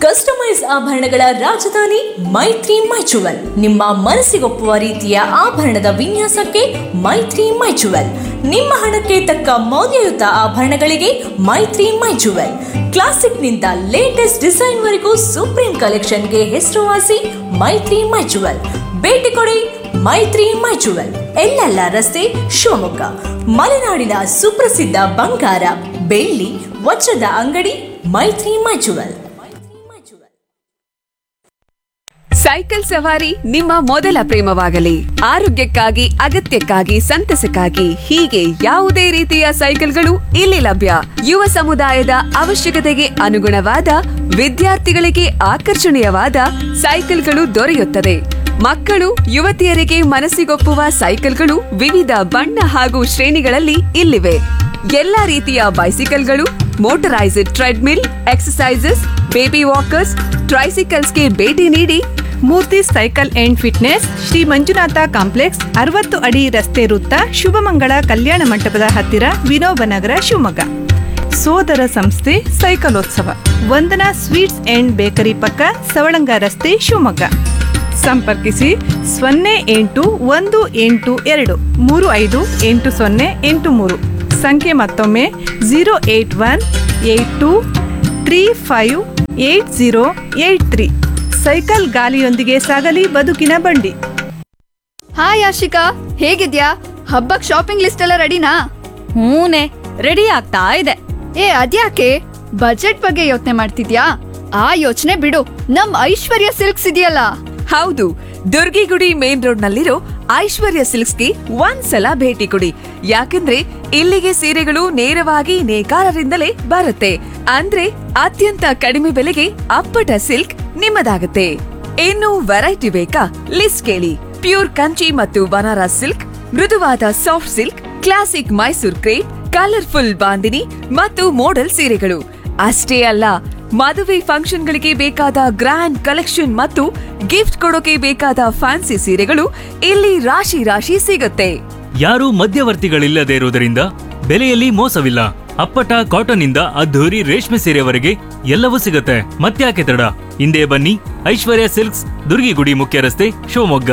customise ಆಭರಣಗಳ ರಾಜಧಾನಿ ಮೈತ್ರಿ ಮೈಚುವಲ್ ನಿಮ್ಮ ಮನಸ್ಸಿಗೊಪ್ಪುವ ರೀತಿಯ ಆಭರಣದ ವಿನ್ಯಾಸಕ್ಕೆ ಮೈತ್ರಿ ಮೈಚುವಲ್ ನಿಮ್ಮ ಹಣಕ್ಕೆ ತಕ್ಕ ಮೌಲ್ಯಯುತ ಆಭರಣಗಳಿಗೆ ಮೈತ್ರಿ ಮೈಚುವಲ್ ಕ್ಲಾಸಿಕ್ನಿಂದ ಲೇಟೆಸ್ಟ್ ಡಿಸೈನ್ವರೆಗೂ ಸುಪ್ರೀಂ ಕಲೆಕ್ಷನ್ಗೆ ಹೆಸರುವಾಸಿ ಮೈತ್ರಿ ಮೈಚುವಲ್ ಭೇಟಿ ಕೊಡಿ ಮೈತ್ರಿ ಮೈಚುವಲ್ ಎಲ್ಲೆಲ್ಲ ರಸ್ತೆ ಶಿವಮೊಗ್ಗ ಮಲೆನಾಡಿನ ಸುಪ್ರಸಿದ್ಧ ಬಂಗಾರ ಬೆಳ್ಳಿ ವಜ್ರದ ಅಂಗಡಿ ಮೈತ್ರಿ ಮೈಚುವಲ್ ಸೈಕಲ್ ಸವಾರಿ ನಿಮ್ಮ ಮೊದಲ ಪ್ರೇಮವಾಗಲಿ ಆರೋಗ್ಯಕ್ಕಾಗಿ ಅಗತ್ಯಕ್ಕಾಗಿ ಸಂತಸಕ್ಕಾಗಿ ಹೀಗೆ ಯಾವುದೇ ರೀತಿಯ ಸೈಕಲ್ಗಳು ಇಲ್ಲಿ ಲಭ್ಯ ಯುವ ಸಮುದಾಯದ ಅವಶ್ಯಕತೆಗೆ ಅನುಗುಣವಾದ ವಿದ್ಯಾರ್ಥಿಗಳಿಗೆ ಆಕರ್ಷಣೀಯವಾದ ಸೈಕಲ್ಗಳು ದೊರೆಯುತ್ತದೆ ಮಕ್ಕಳು ಯುವತಿಯರಿಗೆ ಮನಸ್ಸಿಗೊಪ್ಪುವ ಸೈಕಲ್ಗಳು ವಿವಿಧ ಬಣ್ಣ ಹಾಗೂ ಶ್ರೇಣಿಗಳಲ್ಲಿ ಇಲ್ಲಿವೆ ಎಲ್ಲಾ ರೀತಿಯ ಬೈಸಿಕಲ್ಗಳು motorised treadmill exercises baby walkers ಟ್ರೈಸಿಕಲ್ಸ್ಗೆ ಭೇಟಿ ನೀಡಿ Murthy cycle and fitness Shri Manjunatha complex ಅರವತ್ತು ಅಡಿ ರಸ್ತೆ ವೃತ್ತ ಶುಭಮಂಗಳ ಕಲ್ಯಾಣ ಮಂಟಪದ ಹತ್ತಿರ ವಿನೋಬ ನಗರ ಶಿವಮೊಗ್ಗ ಸೋದರ ಸಂಸ್ಥೆ ಸೈಕಲೋತ್ಸವ ವಂದನಾ ಸ್ವೀಟ್ಸ್ ಅಂಡ್ ಬೇಕರಿ ಪಕ್ಕ ಸವಳಂಗ ರಸ್ತೆ ಶಿವಮೊಗ್ಗ ಸಂಪರ್ಕಿಸಿ ಸೊನ್ನೆ ಎಂಟು ಒಂದು ಎಂಟು ಎರಡು ಮೂರು ಐದು ಎಂಟು ಸೊನ್ನೆ ಎಂಟು ಮೂರು ಸಂಖ್ಯೆ ಮತ್ತೊಮ್ಮೆ zero eight one eight two three five eight zero eight three cycle ಗಾಲಿಯೊಂದಿಗೆ ಸಾಗಲಿ ಬದುಕಿನ ಬಂಡಿ ಹಾಯ್ ಆಶಿಕಾ ಹೇಗಿದ್ಯಾ ಹಬ್ಬಕ್ ಶಾಪಿಂಗ್ ಲಿಸ್ಟ್ ಎಲ್ಲ ರೆಡಿನಾ ಹೂನೆ ರೆಡಿ ಆಗ್ತಾ ಇದೆ ಏ ಅದ್ಯಾಕೆ ಬಜೆಟ್ ಬಗ್ಗೆ ಯೋಚನೆ ಮಾಡ್ತಿದ್ಯಾ ಆ ಯೋಚನೆ ಬಿಡು ನಮ್ ಐಶ್ವರ್ಯ ಸಿಲ್ಕ್ಸ್ ಇದೆಯಲ್ಲ ಹೌದು ದುರ್ಗಿಗುಡಿ ಮೇನ್ ರೋಡ್ ನಲ್ಲಿರೋ ಐಶ್ವರ್ಯ ಸಿಲ್ಕ್ಸ್ಗೆ ಒಂದ್ಸಲ ಭೇಟಿ ಕೊಡಿ ಯಾಕಂದ್ರೆ ಇಲ್ಲಿಗೆ ಸೀರೆಗಳು ನೇರವಾಗಿ ನೇಕಾರರಿಂದಲೇ ಬರುತ್ತೆ ಅಂದ್ರೆ ಅತ್ಯಂತ ಕಡಿಮೆ ಬೆಲೆಗೆ ಅಪ್ಪಟ ಸಿಲ್ಕ್ ನಿಮ್ಮದಾಗುತ್ತೆ ಇನ್ನು ವೆರೈಟಿ ಬೇಕಾ ಲಿಸ್ಟ್ ಕೇಳಿ ಪ್ಯೂರ್ ಕಂಚಿ ಮತ್ತು ಬನಾರಸ್ ಸಿಲ್ಕ್ ಮೃದುವಾದ soft silk classic Mysore crepe colourful bandhani ಮತ್ತು ಮೋಡಲ್ ಸೀರೆಗಳು ಅಷ್ಟೇ ಅಲ್ಲ ಮದುವೆ ಫಂಕ್ಷನ್ಗಳಿಗೆ ಬೇಕಾದ ಗ್ರ್ಯಾಂಡ್ ಕಲೆಕ್ಷನ್ ಮತ್ತು ಗಿಫ್ಟ್ ಕೊಡೋಕೆ ಬೇಕಾದ ಫ್ಯಾನ್ಸಿ ಸೀರೆಗಳು ಇಲ್ಲಿ ರಾಶಿ ರಾಶಿ ಸಿಗುತ್ತೆ ಯಾರೂ ಮಧ್ಯವರ್ತಿಗಳಿಲ್ಲದೆ ಇರುವುದರಿಂದ ಬೆಲೆಯಲ್ಲಿ ಮೋಸವಿಲ್ಲ ಅಪ್ಪಟ ಕಾಟನ್ ಇಂದ ಅದ್ಧೂರಿ ರೇಷ್ಮೆ ಸೀರೆವರೆಗೆ ಎಲ್ಲವೂ ಸಿಗುತ್ತೆ ಮತ್ತ್ಯಾಕೆ ತಡ ಹಿಂದೆ ಬನ್ನಿ ಐಶ್ವರ್ಯ ಸಿಲ್ಕ್ಸ್ ದುರ್ಗಿಗುಡಿ ಮುಖ್ಯ ರಸ್ತೆ ಶಿವಮೊಗ್ಗ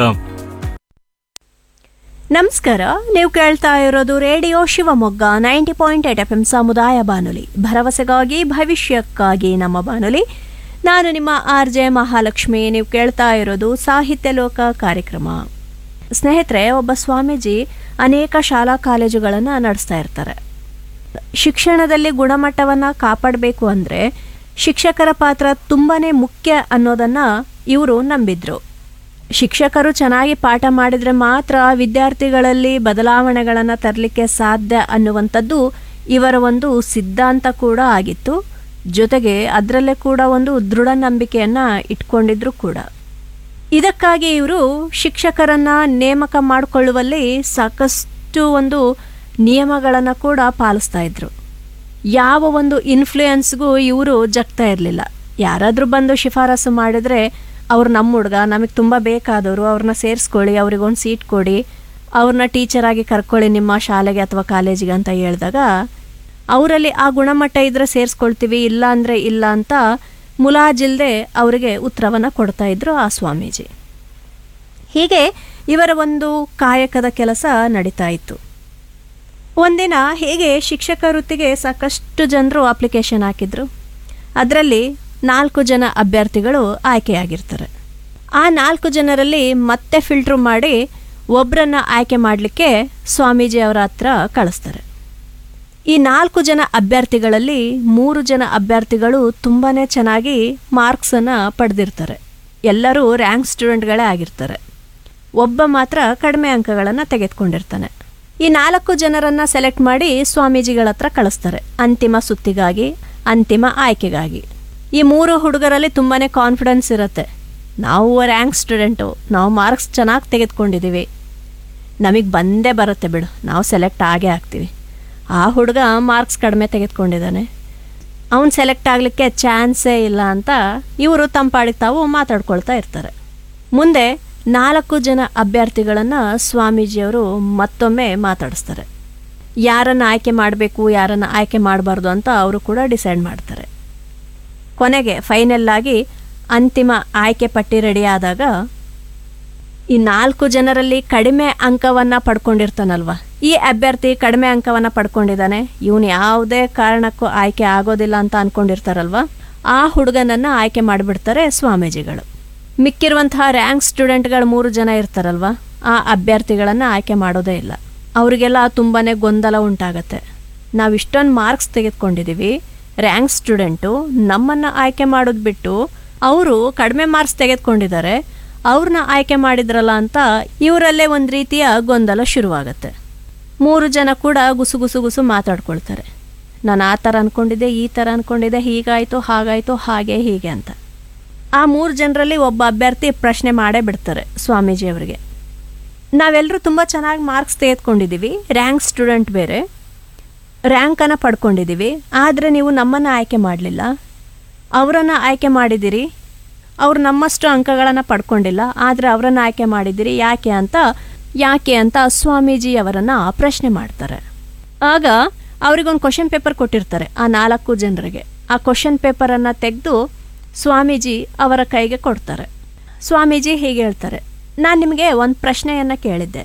ನಮಸ್ಕಾರ ನೀವು ಕೇಳ್ತಾ ಇರೋದು radio Shivamogga ninety point eight F M ಸಮುದಾಯ ಬಾನುಲಿ ಭರವಸೆಗಾಗಿ ಭವಿಷ್ಯಕ್ಕಾಗಿ ನಮ್ಮ ಬಾನುಲಿ ನಾನು ನಿಮ್ಮ ಆರ್ ಜೆ ಮಹಾಲಕ್ಷ್ಮಿ ನೀವು ಕೇಳ್ತಾ ಇರೋದು ಸಾಹಿತ್ಯ ಲೋಕ ಕಾರ್ಯಕ್ರಮ ಸ್ನೇಹಿತರೆ ಒಬ್ಬ ಸ್ವಾಮೀಜಿ ಅನೇಕ ಶಾಲಾ ಕಾಲೇಜುಗಳನ್ನು ನಡೆಸ್ತಾ ಇರ್ತಾರೆ ಶಿಕ್ಷಣದಲ್ಲಿ ಗುಣಮಟ್ಟವನ್ನು ಕಾಪಾಡಬೇಕು ಅಂದರೆ ಶಿಕ್ಷಕರ ಪಾತ್ರ ತುಂಬಾ ಮುಖ್ಯ ಅನ್ನೋದನ್ನು ಇವರು ನಂಬಿದ್ರು ಶಿಕ್ಷಕರು ಚೆನ್ನಾಗಿ ಪಾಠ ಮಾಡಿದರೆ ಮಾತ್ರ ವಿದ್ಯಾರ್ಥಿಗಳಲ್ಲಿ ಬದಲಾವಣೆಗಳನ್ನು ತರಲಿಕ್ಕೆ ಸಾಧ್ಯ ಅನ್ನುವಂಥದ್ದು ಇವರ ಒಂದು ಸಿದ್ಧಾಂತ ಕೂಡ ಆಗಿತ್ತು ಜೊತೆಗೆ ಅದರಲ್ಲೇ ಕೂಡ ಒಂದು ದೃಢ ನಂಬಿಕೆಯನ್ನು ಇಟ್ಕೊಂಡಿದ್ರು ಕೂಡ ಇದಕ್ಕಾಗಿ ಇವರು ಶಿಕ್ಷಕರನ್ನು ನೇಮಕ ಮಾಡಿಕೊಳ್ಳುವಲ್ಲಿ ಸಾಕಷ್ಟು ಒಂದು ನಿಯಮಗಳನ್ನು ಕೂಡ ಪಾಲಿಸ್ತಾ ಇದ್ರು ಯಾವ ಒಂದು ಇನ್ಫ್ಲೂಯೆನ್ಸ್ಗೂ ಇವರು ಜಗ್ತಾ ಇರಲಿಲ್ಲ ಯಾರಾದರೂ ಬಂದು ಶಿಫಾರಸು ಮಾಡಿದರೆ ಅವ್ರು ನಮ್ಮ ಹುಡುಗ ನಮಗೆ ತುಂಬ ಬೇಕಾದವರು ಅವ್ರನ್ನ ಸೇರಿಸ್ಕೊಳ್ಳಿ ಅವ್ರಿಗೊಂದು ಸೀಟ್ ಕೊಡಿ ಅವ್ರನ್ನ ಟೀಚರಾಗಿ ಕರ್ಕೊಳ್ಳಿ ನಿಮ್ಮ ಶಾಲೆಗೆ ಅಥವಾ ಕಾಲೇಜಿಗೆ ಅಂತ ಹೇಳಿದಾಗ ಅವರಲ್ಲಿ ಆ ಗುಣಮಟ್ಟ ಇದ್ದರೆ ಸೇರಿಸ್ಕೊಳ್ತೀವಿ ಇಲ್ಲ ಅಂದರೆ ಇಲ್ಲ ಅಂತ ಮುಲಾಜಿಲ್ಲದೆ ಅವರಿಗೆ ಉತ್ತರವನ್ನು ಕೊಡ್ತಾ ಇದ್ರು ಆ ಸ್ವಾಮೀಜಿ ಹೀಗೆ ಇವರ ಒಂದು ಕಾಯಕದ ಕೆಲಸ ನಡೀತಾ ಇತ್ತು ಒಂದಿನ ಹೇಗೆ ಶಿಕ್ಷಕ ವೃತ್ತಿಗೆ ಸಾಕಷ್ಟು ಜನರು ಅಪ್ಲಿಕೇಶನ್ ಹಾಕಿದ್ರು ಅದರಲ್ಲಿ ನಾಲ್ಕು ಜನ ಅಭ್ಯರ್ಥಿಗಳು ಆಯ್ಕೆಯಾಗಿರ್ತಾರೆ ಆ ನಾಲ್ಕು ಜನರಲ್ಲಿ ಮತ್ತೆ ಫಿಲ್ಟ್ರ್ ಮಾಡಿ ಒಬ್ಬರನ್ನ ಆಯ್ಕೆ ಮಾಡಲಿಕ್ಕೆ ಸ್ವಾಮೀಜಿ ಅವರ ಹತ್ರ ಕಳಿಸ್ತಾರೆ ಈ ನಾಲ್ಕು ಜನ ಅಭ್ಯರ್ಥಿಗಳಲ್ಲಿ ಮೂರು ಜನ ಅಭ್ಯರ್ಥಿಗಳು ತುಂಬಾ ಚೆನ್ನಾಗಿ ಮಾರ್ಕ್ಸನ್ನು ಪಡೆದಿರ್ತಾರೆ ಎಲ್ಲರೂ ರ್ಯಾಂಕ್ ಸ್ಟೂಡೆಂಟ್ಗಳೇ ಆಗಿರ್ತಾರೆ ಒಬ್ಬ ಮಾತ್ರ ಕಡಿಮೆ ಅಂಕಗಳನ್ನು ತೆಗೆದುಕೊಂಡಿರ್ತಾನೆ ಈ ನಾಲ್ಕು ಜನರನ್ನು ಸೆಲೆಕ್ಟ್ ಮಾಡಿ ಸ್ವಾಮೀಜಿಗಳ ಹತ್ರ ಕಳಿಸ್ತಾರೆ ಅಂತಿಮ ಸುತ್ತಿಗಾಗಿ ಅಂತಿಮ ಆಯ್ಕೆಗಾಗಿ ಈ ಮೂರು ಹುಡುಗರಲ್ಲಿ ತುಂಬಾ ಕಾನ್ಫಿಡೆನ್ಸ್ ಇರುತ್ತೆ ನಾವು ರ್ಯಾಂಕ್ ಸ್ಟೂಡೆಂಟು ನಾವು ಮಾರ್ಕ್ಸ್ ಚೆನ್ನಾಗಿ ತೆಗೆದುಕೊಂಡಿದ್ದೀವಿ ನಮಗೆ ಬಂದೇ ಬರುತ್ತೆ ಬಿಡು ನಾವು ಸೆಲೆಕ್ಟ್ ಆಗೇ ಆಗ್ತೀವಿ ಆ ಹುಡುಗ ಮಾರ್ಕ್ಸ್ ಕಡಿಮೆ ತೆಗೆದುಕೊಂಡಿದ್ದಾನೆ ಅವನು ಸೆಲೆಕ್ಟ್ ಆಗಲಿಕ್ಕೆ ಚಾನ್ಸೇ ಇಲ್ಲ ಅಂತ ಇವರು ತಂಪಾಡಿಗೆ ತಾವು ಮಾತಾಡ್ಕೊಳ್ತಾ ಇರ್ತಾರೆ ಮುಂದೆ ನಾಲ್ಕು ಜನ ಅಭ್ಯರ್ಥಿಗಳನ್ನು ಸ್ವಾಮೀಜಿಯವರು ಮತ್ತೊಮ್ಮೆ ಮಾತಾಡಿಸ್ತಾರೆ ಯಾರನ್ನು ಆಯ್ಕೆ ಮಾಡಬೇಕು ಯಾರನ್ನು ಆಯ್ಕೆ ಮಾಡಬಾರ್ದು ಅಂತ ಅವರು ಕೂಡ ಡಿಸೈಡ್ ಮಾಡ್ತಾರೆ ಕೊನೆಗೆ ಫೈನಲ್ ಆಗಿ ಅಂತಿಮ ಆಯ್ಕೆ ಪಟ್ಟಿ ರೆಡಿ ಆದಾಗ ಈ ನಾಲ್ಕು ಜನರಲ್ಲಿ ಕಡಿಮೆ ಅಂಕವನ್ನು ಪಡ್ಕೊಂಡಿರ್ತಾನಲ್ವ ಈ ಅಭ್ಯರ್ಥಿ ಕಡಿಮೆ ಅಂಕವನ್ನು ಪಡ್ಕೊಂಡಿದ್ದಾನೆ ಇವನು ಯಾವುದೇ ಕಾರಣಕ್ಕೂ ಆಯ್ಕೆ ಆಗೋದಿಲ್ಲ ಅಂತ ಅಂದ್ಕೊಂಡಿರ್ತಾರಲ್ವ ಆ ಹುಡುಗನನ್ನು ಆಯ್ಕೆ ಮಾಡಿಬಿಡ್ತಾರೆ ಸ್ವಾಮೀಜಿಗಳು ಮಿಕ್ಕಿರುವಂತಹ ರ್ಯಾಂಕ್ ಸ್ಟೂಡೆಂಟ್ಗಳು ಮೂರು ಜನ ಇರ್ತಾರಲ್ವ ಆ ಅಭ್ಯರ್ಥಿಗಳನ್ನು ಆಯ್ಕೆ ಮಾಡೋದೇ ಇಲ್ಲ ಅವರಿಗೆಲ್ಲ ತುಂಬಾ ಗೊಂದಲ ಉಂಟಾಗತ್ತೆ ನಾವು ಇಷ್ಟೊಂದು ಮಾರ್ಕ್ಸ್ ತೆಗೆದುಕೊಂಡಿದ್ದೀವಿ ರ್ಯಾಂಕ್ ಸ್ಟೂಡೆಂಟು ನಮ್ಮನ್ನು ಆಯ್ಕೆ ಮಾಡೋದು ಬಿಟ್ಟು ಅವರು ಕಡಿಮೆ ಮಾರ್ಕ್ಸ್ ತೆಗೆದುಕೊಂಡಿದ್ದಾರೆ ಅವ್ರನ್ನ ಆಯ್ಕೆ ಮಾಡಿದ್ರಲ್ಲ ಅಂತ ಇವರಲ್ಲೇ ಒಂದು ರೀತಿಯ ಗೊಂದಲ ಶುರುವಾಗತ್ತೆ ಮೂರು ಜನ ಕೂಡ ಗುಸು ಗುಸು ಗುಸು ಮಾತಾಡ್ಕೊಳ್ತಾರೆ ನಾನು ಆ ಥರ ಅಂದ್ಕೊಂಡಿದ್ದೆ ಈ ಥರ ಅಂದ್ಕೊಂಡಿದ್ದೆ ಹೀಗಾಯಿತು ಹಾಗಾಯಿತು ಹಾಗೆ ಹೀಗೆ ಅಂತ ಆ ಮೂರು ಜನರಲ್ಲಿ ಒಬ್ಬ ಅಭ್ಯರ್ಥಿ ಪ್ರಶ್ನೆ ಮಾಡೇ ಬಿಡ್ತಾರೆ ಸ್ವಾಮೀಜಿಯವರಿಗೆ ನಾವೆಲ್ಲರೂ ತುಂಬ ಚೆನ್ನಾಗಿ ಮಾರ್ಕ್ಸ್ ತೆಗೆದುಕೊಂಡಿದ್ದೀವಿ ರ್ಯಾಂಕ್ ಸ್ಟೂಡೆಂಟ್ ಬೇರೆ ರ್ಯಾಂಕನ್ನು ಪಡ್ಕೊಂಡಿದ್ದೀವಿ ಆದರೆ ನೀವು ನಮ್ಮನ್ನು ಆಯ್ಕೆ ಮಾಡಲಿಲ್ಲ ಅವರನ್ನು ಆಯ್ಕೆ ಮಾಡಿದ್ದೀರಿ ಅವ್ರು ನಮ್ಮಷ್ಟು ಅಂಕಗಳನ್ನು ಪಡ್ಕೊಂಡಿಲ್ಲ ಆದರೆ ಅವರನ್ನು ಆಯ್ಕೆ ಮಾಡಿದ್ದೀರಿ ಯಾಕೆ ಅಂತ ಯಾಕೆ ಅಂತ ಸ್ವಾಮೀಜಿ ಅವರನ್ನು ಪ್ರಶ್ನೆ ಮಾಡ್ತಾರೆ ಆಗ ಅವರಿಗೊಂದು ಕ್ವಶನ್ ಪೇಪರ್ ಕೊಟ್ಟಿರ್ತಾರೆ ಆ ನಾಲ್ಕು ಜನರಿಗೆ ಆ ಕ್ವಶನ್ ಪೇಪರನ್ನು ತೆಗೆದು ಸ್ವಾಮೀಜಿ ಅವರ ಕೈಗೆ ಕೊಡ್ತಾರೆ ಸ್ವಾಮೀಜಿ ಹೀಗೆ ಹೇಳ್ತಾರೆ ನಾನು ನಿಮಗೆ ಒಂದು ಪ್ರಶ್ನೆಯನ್ನು ಕೇಳಿದ್ದೆ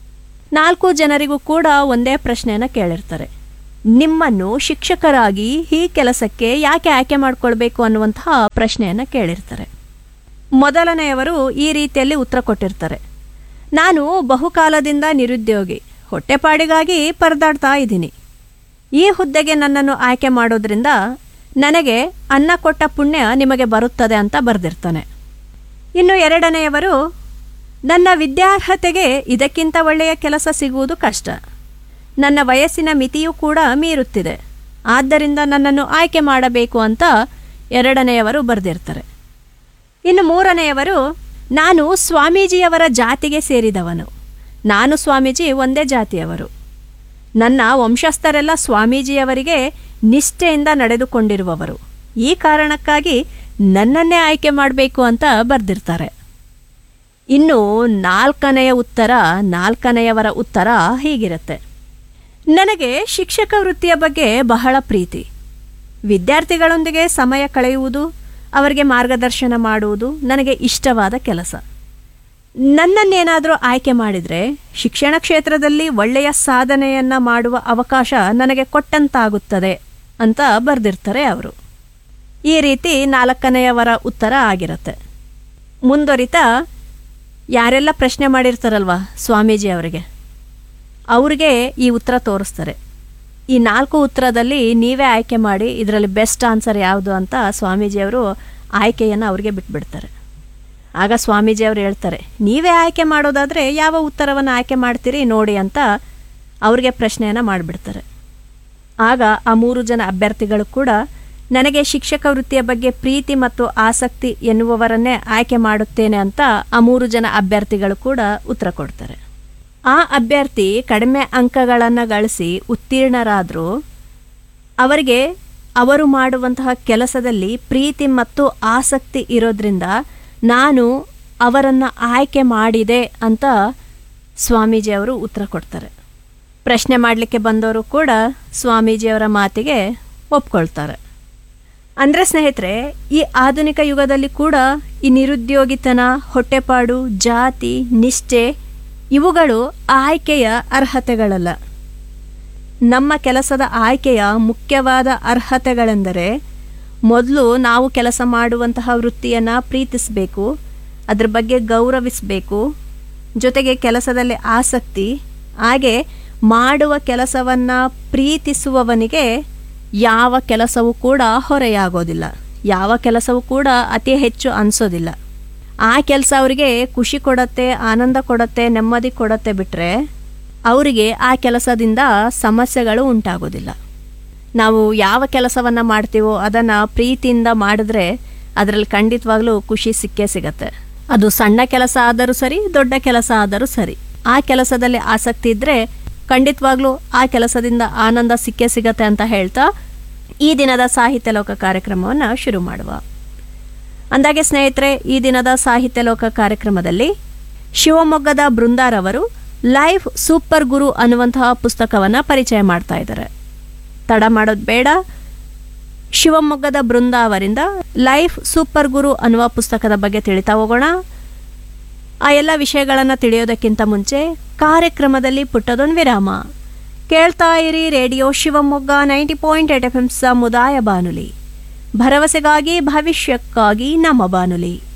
ನಾಲ್ಕು ಜನರಿಗೂ ಕೂಡ ಒಂದೇ ಪ್ರಶ್ನೆಯನ್ನು ಕೇಳಿರ್ತಾರೆ ನಿಮ್ಮನ್ನು ಶಿಕ್ಷಕರಾಗಿ ಈ ಕೆಲಸಕ್ಕೆ ಯಾಕೆ ಆಯ್ಕೆ ಮಾಡ್ಕೊಳ್ಬೇಕು ಅನ್ನುವಂತಹ ಪ್ರಶ್ನೆಯನ್ನು ಕೇಳಿರ್ತಾರೆ ಮೊದಲನೆಯವರು ಈ ರೀತಿಯಲ್ಲಿ ಉತ್ತರ ಕೊಟ್ಟಿರ್ತಾರೆ ನಾನು ಬಹುಕಾಲದಿಂದ ನಿರುದ್ಯೋಗಿ ಹೊಟ್ಟೆಪಾಡಿಗಾಗಿ ಪರದಾಡ್ತಾ ಇದ್ದೀನಿ ಈ ಹುದ್ದೆಗೆ ನನ್ನನ್ನು ಆಯ್ಕೆ ಮಾಡೋದ್ರಿಂದ ನನಗೆ ಅನ್ನ ಕೊಟ್ಟ ಪುಣ್ಯ ನಿಮಗೆ ಬರುತ್ತದೆ ಅಂತ ಬರೆದಿರ್ತಾನೆ ಇನ್ನು ಎರಡನೆಯವರು ನನ್ನ ವಿದ್ಯಾರ್ಹತೆಗೆ ಇದಕ್ಕಿಂತ ಒಳ್ಳೆಯ ಕೆಲಸ ಸಿಗುವುದು ಕಷ್ಟ ನನ್ನ ವಯಸ್ಸಿನ ಮಿತಿಯೂ ಕೂಡ ಮೀರುತ್ತಿದೆ ಆದ್ದರಿಂದ ನನ್ನನ್ನು ಆಯ್ಕೆ ಮಾಡಬೇಕು ಅಂತ ಎರಡನೆಯವರು ಬರೆದಿರ್ತಾರೆ ಇನ್ನು ಮೂರನೆಯವರು ನಾನು ಸ್ವಾಮೀಜಿಯವರ ಜಾತಿಗೆ ಸೇರಿದವನು ನಾನು ಸ್ವಾಮೀಜಿ ಒಂದೇ ಜಾತಿಯವರು ನನ್ನ ವಂಶಸ್ಥರೆಲ್ಲ ಸ್ವಾಮೀಜಿಯವರಿಗೆ ನಿಷ್ಠೆಯಿಂದ ನಡೆದುಕೊಂಡಿರುವವರು ಈ ಕಾರಣಕ್ಕಾಗಿ ನನ್ನನ್ನೇ ಆಯ್ಕೆ ಮಾಡಬೇಕು ಅಂತ ಬರೆದಿರ್ತಾರೆ ಇನ್ನು ನಾಲ್ಕನೆಯ ಉತ್ತರ ನಾಲ್ಕನೆಯವರ ಉತ್ತರ ಹೀಗಿರುತ್ತೆ ನನಗೆ ಶಿಕ್ಷಕ ವೃತ್ತಿಯ ಬಗ್ಗೆ ಬಹಳ ಪ್ರೀತಿ ವಿದ್ಯಾರ್ಥಿಗಳೊಂದಿಗೆ ಸಮಯ ಕಳೆಯುವುದು ಅವರಿಗೆ ಮಾರ್ಗದರ್ಶನ ಮಾಡುವುದು ನನಗೆ ಇಷ್ಟವಾದ ಕೆಲಸ ನನ್ನನ್ನೇನಾದರೂ ಆಯ್ಕೆ ಮಾಡಿದರೆ ಶಿಕ್ಷಣ ಕ್ಷೇತ್ರದಲ್ಲಿ ಒಳ್ಳೆಯ ಸಾಧನೆಯನ್ನು ಮಾಡುವ ಅವಕಾಶ ನನಗೆ ಕೊಟ್ಟಂತಾಗುತ್ತದೆ ಅಂತ ಬರೆದಿರ್ತಾರೆ ಅವರು ಈ ರೀತಿ ನಾಲ್ಕನೆಯವರ ಉತ್ತರ ಆಗಿರುತ್ತೆ ಮುಂದುವರಿತಾ ಯಾರೆಲ್ಲ ಪ್ರಶ್ನೆ ಮಾಡಿರ್ತಾರಲ್ವ ಸ್ವಾಮೀಜಿ ಅವರಿಗೆ ಅವ್ರಿಗೆ ಈ ಉತ್ತರ ತೋರಿಸ್ತಾರೆ ಈ ನಾಲ್ಕು ಉತ್ತರದಲ್ಲಿ ನೀವೇ ಆಯ್ಕೆ ಮಾಡಿ ಇದರಲ್ಲಿ ಬೆಸ್ಟ್ ಆನ್ಸರ್ ಯಾವುದು ಅಂತ ಸ್ವಾಮೀಜಿಯವರು ಆಯ್ಕೆಯನ್ನು ಅವ್ರಿಗೆ ಬಿಟ್ಬಿಡ್ತಾರೆ ಆಗ ಸ್ವಾಮೀಜಿಯವರು ಹೇಳ್ತಾರೆ ನೀವೇ ಆಯ್ಕೆ ಮಾಡೋದಾದರೆ ಯಾವ ಉತ್ತರವನ್ನು ಆಯ್ಕೆ ಮಾಡ್ತೀರಿ ನೋಡಿ ಅಂತ ಅವ್ರಿಗೆ ಪ್ರಶ್ನೆಯನ್ನು ಮಾಡಿಬಿಡ್ತಾರೆ ಆಗ ಆ ಮೂರು ಜನ ಅಭ್ಯರ್ಥಿಗಳು ಕೂಡ ನನಗೆ ಶಿಕ್ಷಕ ವೃತ್ತಿಯ ಬಗ್ಗೆ ಪ್ರೀತಿ ಮತ್ತು ಆಸಕ್ತಿ ಎನ್ನುವವರನ್ನೇ ಆಯ್ಕೆ ಮಾಡುತ್ತೇನೆ ಅಂತ ಆ ಮೂರು ಜನ ಅಭ್ಯರ್ಥಿಗಳು ಕೂಡ ಉತ್ತರ ಕೊಡ್ತಾರೆ ಆ ಅಭ್ಯರ್ಥಿ ಕಡಿಮೆ ಅಂಕಗಳನ್ನು ಗಳಿಸಿ ಉತ್ತೀರ್ಣರಾದರೂ ಅವರಿಗೆ ಅವರು ಮಾಡುವಂತಹ ಕೆಲಸದಲ್ಲಿ ಪ್ರೀತಿ ಮತ್ತು ಆಸಕ್ತಿ ಇರೋದ್ರಿಂದ ನಾನು ಅವರನ್ನು ಆಯ್ಕೆ ಮಾಡಿದೆ ಅಂತ ಸ್ವಾಮೀಜಿಯವರು ಉತ್ತರ ಕೊಡ್ತಾರೆ ಪ್ರಶ್ನೆ ಮಾಡಲಿಕ್ಕೆ ಬಂದವರು ಕೂಡ ಸ್ವಾಮೀಜಿಯವರ ಮಾತಿಗೆ ಒಪ್ಕೊಳ್ತಾರೆ ಅಂದರೆ ಸ್ನೇಹಿತರೆ ಈ ಆಧುನಿಕ ಯುಗದಲ್ಲಿ ಕೂಡ ಈ ನಿರುದ್ಯೋಗಿತನ ಹೊಟ್ಟೆಪಾಡು ಜಾತಿ ನಿಷ್ಠೆ ಇವುಗಳು ಆಯ್ಕೆಯ ಅರ್ಹತೆಗಳಲ್ಲ ನಮ್ಮ ಕೆಲಸದ ಆಯ್ಕೆಯ ಮುಖ್ಯವಾದ ಅರ್ಹತೆಗಳೆಂದರೆ ಮೊದಲು ನಾವು ಕೆಲಸ ಮಾಡುವಂತಹ ವೃತ್ತಿಯನ್ನು ಪ್ರೀತಿಸಬೇಕು ಅದ್ರ ಬಗ್ಗೆ ಗೌರವಿಸಬೇಕು ಜೊತೆಗೆ ಕೆಲಸದಲ್ಲಿ ಆಸಕ್ತಿ ಹಾಗೆ ಮಾಡುವ ಕೆಲಸವನ್ನು ಪ್ರೀತಿಸುವವನಿಗೆ ಯಾವ ಕೆಲಸವೂ ಕೂಡ ಹೊರೆಯಾಗೋದಿಲ್ಲ ಯಾವ ಕೆಲಸವೂ ಕೂಡ ಅತಿ ಹೆಚ್ಚು ಅನಿಸೋದಿಲ್ಲ ಆ ಕೆಲಸ ಅವರಿಗೆ ಖುಷಿ ಕೊಡತ್ತೆ ಆನಂದ ಕೊಡತ್ತೆ ನೆಮ್ಮದಿ ಕೊಡತ್ತೆ ಬಿಟ್ಟರೆ ಅವರಿಗೆ ಆ ಕೆಲಸದಿಂದ ಸಮಸ್ಯೆಗಳು ಉಂಟಾಗೋದಿಲ್ಲ ನಾವು ಯಾವ ಕೆಲಸವನ್ನು ಮಾಡ್ತೀವೋ ಅದನ್ನು ಪ್ರೀತಿಯಿಂದ ಮಾಡಿದ್ರೆ ಅದರಲ್ಲಿ ಖಂಡಿತವಾಗ್ಲೂ ಖುಷಿ ಸಿಕ್ಕೇ ಸಿಗತ್ತೆ ಅದು ಸಣ್ಣ ಕೆಲಸ ಆದರೂ ಸರಿ ದೊಡ್ಡ ಕೆಲಸ ಆದರೂ ಸರಿ ಆ ಕೆಲಸದಲ್ಲಿ ಆಸಕ್ತಿ ಇದ್ದರೆ ಖಂಡಿತವಾಗ್ಲೂ ಆ ಕೆಲಸದಿಂದ ಆನಂದ ಸಿಕ್ಕೇ ಸಿಗತ್ತೆ ಅಂತ ಹೇಳ್ತಾ ಈ ದಿನದ ಸಾಹಿತ್ಯ ಲೋಕ ಕಾರ್ಯಕ್ರಮವನ್ನು ಶುರು ಮಾಡುವ ಅಂದಾಗೆ ಸ್ನೇಹಿತರೆ ಈ ದಿನದ ಸಾಹಿತ್ಯ ಲೋಕ ಕಾರ್ಯಕ್ರಮದಲ್ಲಿ ಶಿವಮೊಗ್ಗದ ಬೃಂದಾರವರು ಲೈಫ್ ಸೂಪರ್ ಗುರು ಅನ್ನುವಂತಹ ಪುಸ್ತಕವನ್ನು ಪರಿಚಯ ಮಾಡ್ತಾ ಇದ್ದಾರೆ ತಡ ಮಾಡೋದು ಬೇಡ ಶಿವಮೊಗ್ಗದ ಬೃಂದ ಅವರಿಂದ ಲೈಫ್ ಸೂಪರ್ ಗುರು ಅನ್ನುವ ಪುಸ್ತಕದ ಬಗ್ಗೆ ತಿಳಿತಾ ಹೋಗೋಣ ಆ ಎಲ್ಲ ವಿಷಯಗಳನ್ನು ತಿಳಿಯೋದಕ್ಕಿಂತ ಮುಂಚೆ ಕಾರ್ಯಕ್ರಮದಲ್ಲಿ ಪುಟ್ಟದೊಂದು ವಿರಾಮ ಕೇಳ್ತಾ ಇರಿ radio Shivamogga ninety point eight F M ಸಮುದಾಯ ಬಾನುಲಿ ಭರವಸೆಗಾಗಿ ಭವಿಷ್ಯಕ್ಕಾಗಿ ನಮ್ಮ ಬಾನುಲಿ